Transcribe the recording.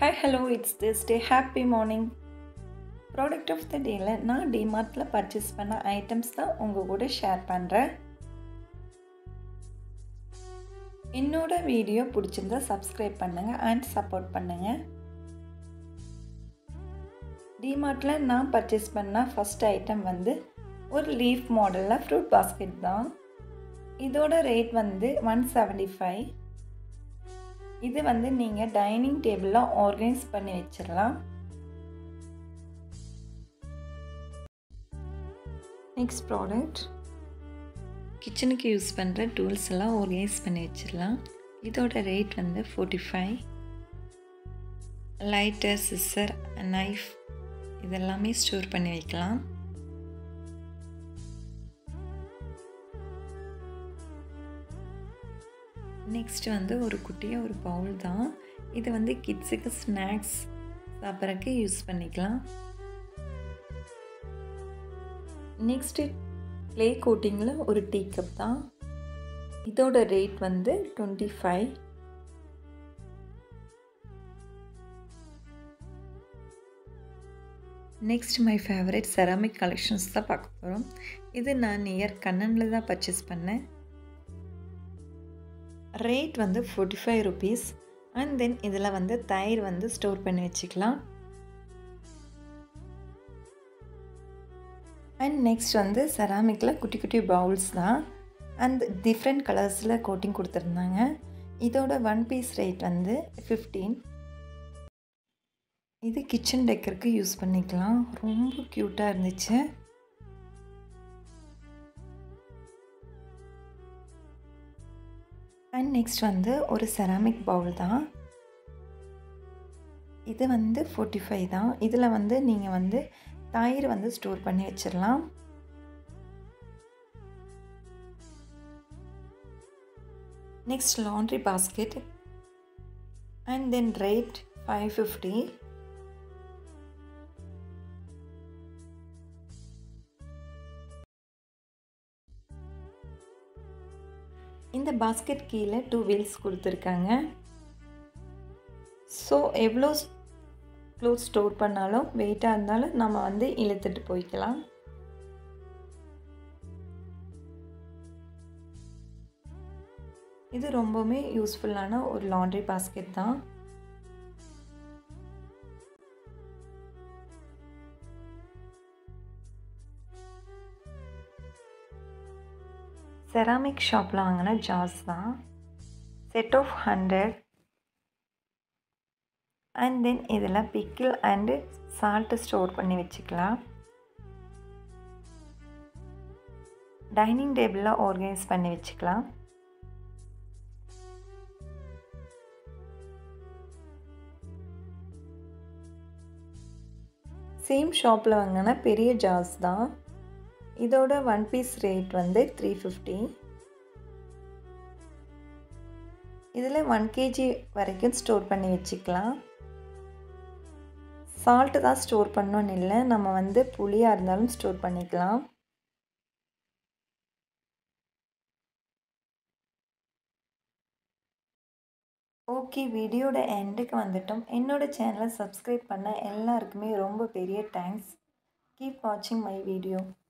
hi hello it's this day happy morning product of the டேயில் நான் டிமார்ட்டில் purchase பண்ண items தான் உங்கள் கூட ஷேர் பண்ணுறேன் என்னோட வீடியோ பிடிச்சிருந்தா சப்ஸ்கிரைப் பண்ணுங்கள் அண்ட் சப்போர்ட் பண்ணுங்கள் டிமார்ட்டில் நான் பர்ச்சேஸ் பண்ண ஃபஸ்ட் ஐட்டம் வந்து ஒரு லீஃப் மாடலில் ஃப்ரூட் பாஸ்கெட் தான் இதோட ரேட் வந்து ஒன் செவன்டி ஃபைவ் இது வந்து நீங்கள் டைனிங் டேபிளில் ஆர்கனைஸ் பண்ணி வச்சிடலாம் நெக்ஸ்ட் ப்ராடக்ட் கிச்சனுக்கு யூஸ் பண்ணுற டூல்ஸ் எல்லாம் ஆர்கனைஸ் பண்ணி வச்சிடலாம் இதோட ரேட் வந்து forty five lighter scissor knife இதெல்லாமே ஸ்டோர் பண்ணி வைக்கலாம் நெக்ஸ்ட் வந்து ஒரு குட்டியாக ஒரு பவுல் தான் இது வந்து கிட்ஸுக்கு ஸ்நாக்ஸ் சாப்பிட்றதுக்கு யூஸ் பண்ணிக்கலாம் நெக்ஸ்ட்டு க்ளே கோட்டிங்கில் ஒரு டீ கப் தான் இதோட ரேட் வந்து twenty five next my favourite ceramic collections தான் பார்க்க போகிறோம் இது நான் நியர் கண்ணனில் தான் பர்ச்சேஸ் பண்ணேன் ரேட் வந்து forty five rupees and then இதில் வந்து தயிர் வந்து ஸ்டோர் பண்ணி வச்சுக்கலாம் அண்ட் நெக்ஸ்ட் வந்து செராமிக்கில் குட்டி குட்டி பவுல்ஸ் தான் அண்ட் டிஃப்ரெண்ட் கலர்ஸில் கோட்டிங் கொடுத்துருந்தாங்க இதோட ஒன் பீஸ் ரேட் வந்து ஃபிஃப்டீன் இது கிச்சன் டெக்கருக்கு யூஸ் பண்ணிக்கலாம் ரொம்ப க்யூட்டாக இருந்துச்சு அண்ட் நெக்ஸ்ட் வந்து ஒரு செராமிக் பவுல் தான் இது வந்து ஃபோர்ட்டி ஃபைவ் தான் இதில் வந்து நீங்கள் வந்து தயிர் வந்து ஸ்டோர் பண்ணி வச்சிடலாம் next laundry basket and then rate five fifty இந்த பாஸ்கெட் கீழே டூ வீல்ஸ் கொடுத்துருக்காங்க ஸோ எவ்வளோ க்ளோத் ஸ்டோர் பண்ணாலும் வெயிட்டாக இருந்தாலும் நம்ம வந்து இழுத்துட்டு போய்க்கலாம் இது ரொம்பவுமே யூஸ்ஃபுல்லான ஒரு லாண்ட்ரி பாஸ்கெட் தான் செராமிக் ஷாப்பில் வாங்கின ஜார்ஸ் தான் set of hundred and then இதில் பிக்கிள் அண்டு சால்ட்டு ஸ்டோர் பண்ணி வச்சுக்கலாம் டைனிங் டேபிளில் ஆர்கனைஸ் பண்ணி வச்சுக்கலாம் சேம் ஷாப்பில் வாங்கின பெரிய ஜார்ஸ் தான் இதோட ஒன் பீஸ் ரேட் வந்து த்ரீ ஃபிஃப்டி இதில் ஒன் கேஜி வரைக்கும் ஸ்டோர் பண்ணி வச்சுக்கலாம் சால்ட்டு தான் ஸ்டோர் பண்ணணும்னு இல்லை நம்ம வந்து புளியாக இருந்தாலும் ஸ்டோர் பண்ணிக்கலாம் ஓகே வீடியோட எண்டுக்கு வந்துட்டோம் என்னோடய சேனலை சப்ஸ்கிரைப் பண்ண எல்லாருக்குமே ரொம்ப பெரிய தேங்க்ஸ் கீப் வாட்சிங் மை வீடியோ